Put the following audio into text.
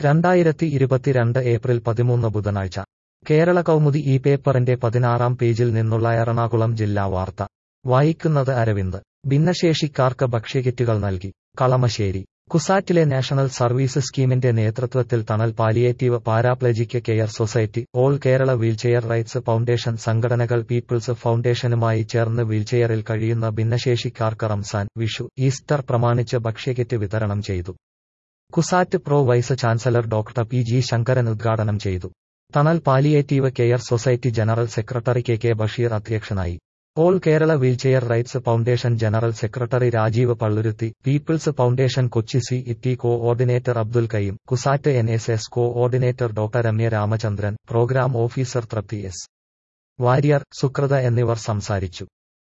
രണ്ടായിരത്തി ഇരുപത്തിരണ്ട് ഏപ്രിൽ പതിമൂന്ന് ബുധനാഴ്ച കേരള കൗമുദി ഈ പേപ്പറിന്റെ പതിനാറാം പേജിൽ നിന്നുള്ള എറണാകുളം ജില്ലാ വാർത്ത വായിക്കുന്നത് അരവിന്ദ് ഭിന്നശേഷിക്കാർക്ക് ഭക്ഷ്യകിറ്റുകൾ നൽകി കളമശ്ശേരി കുസാറ്റിലെ നാഷണൽ സർവീസ് സ്കീമിന്റെ നേതൃത്വത്തിൽ Thanal palliative paraplegic care society all Kerala wheelchair rights foundation സംഘടനകൾ പീപ്പിൾസ് ഫൗണ്ടേഷനുമായി ചേർന്ന് വീൽചെയറിൽ കഴിയുന്ന ഭിന്നശേഷിക്കാർക്ക് റംസാൻ വിഷു ഈസ്റ്റർ പ്രമാണിച്ച് ഭക്ഷ്യകിറ്റ് വിതരണം ചെയ്തു CUSAT pro vice chancellor doctor P G Sankaran ഉദ്ഘാടനം ചെയ്തു Thanal palliative care society general secretary K K Basheer അധ്യക്ഷനായി all Kerala wheelchair rights foundation general secretary Rajeev Palluruthy people's foundation Kochi സി ഇറ്റി കോഓർഡിനേറ്റർ അബ്ദുൽ കയ്യും CUSAT N S S coordinator doctor Ramya Ramachandran program officer Thripthi S Warrier Sukratha എന്നിവർ സംസാരിച്ചു